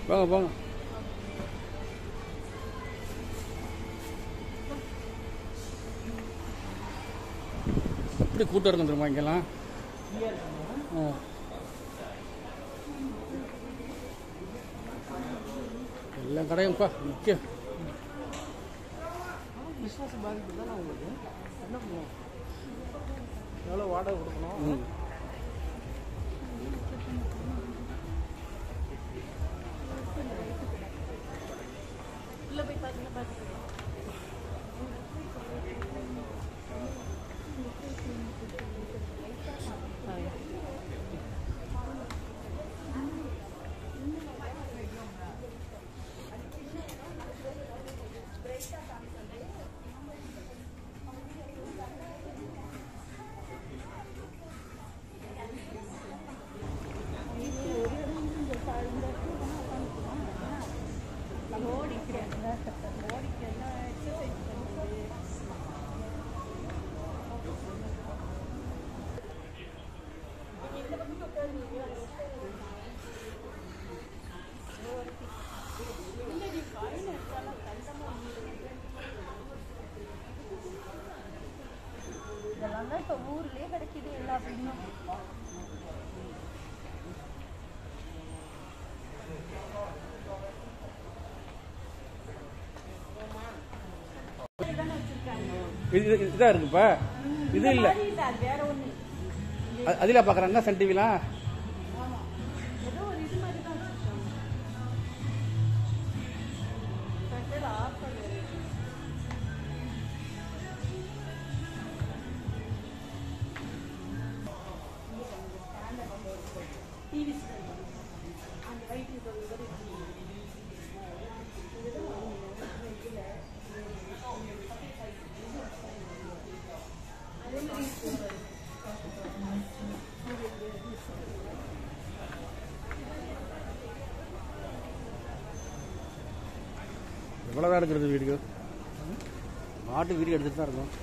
போங்க போங்க எப்படி கூட்டம் இருக்கும் தெரியுமா இங்கெல்லாம் ஆ. எல்லா கடையும்ப்பா நிற்க பிஸ்னஸ் பாதிப்பு தானே உங்களுக்கு என்ன பண்ணுவோம் எவ்வளோ வாடகை கொடுக்கணும் ம் இதெல்லாம் தான் இப்போ ஊர்லயே கிடைக்குது எல்லா மீனும் இது இது- இதா இருக்குப்பா இது இல்ல வேற ஒண்ணு அ- அதில பாக்குறாங்க சன் டிவிலாம் ஏதோ ஒரு இது மாதிரி தான் வச்சிருக்காங்க கட்டில ஆஃபர் டிவி அந்த ரைட் இது ஒரு எவ்வளோதான் எடுக்கிறது வீடியோ மாட்டு வீடியோ எடுத்துட்டு தான் இருக்கும்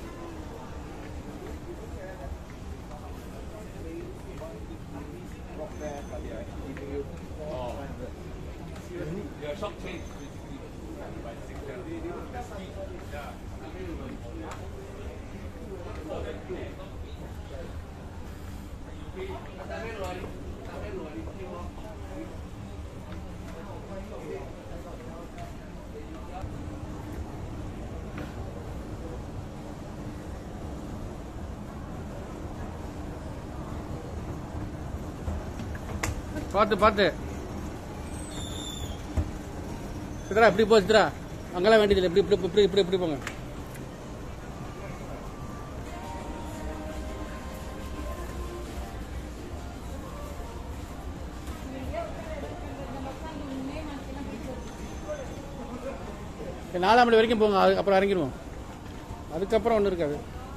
பார்த்து பார்த்து சித்ரா இப்படி போ சித்ரா அங்கெல்லாம் வேண்டியதில்லை இப்படி இப்படி இப்படி இப்படி இப்படி போங்க சரி, நாலாம் மணி வரைக்கும் போங்க அது- அப்புறம் இறங்கிடுவோம் அதுக்கப்புறம் ஒன்றும் இருக்காது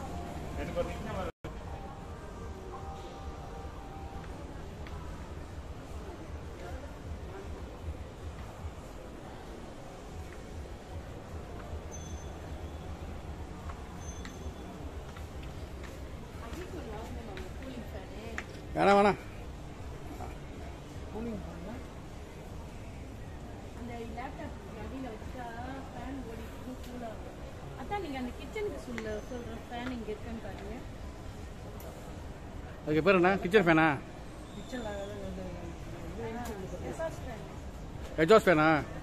வேணாம் வேணாம் அந்த லேப்டாப் அடியில் வச்சா ஃபேன் ஓடிட்டு கூலாகும் அதான் நீங்கள் அந்த கிச்சனுக்கு சொல்ல சொல்கிற ஃபேன் இங்கே இருக்குன்னு பாருங்க அதுக்கு பேர் என்ன கிச்சன் ஃபேனா கிச்சனில் எசாஸ் ஃபேன் எஜாஸ் ஃபேனா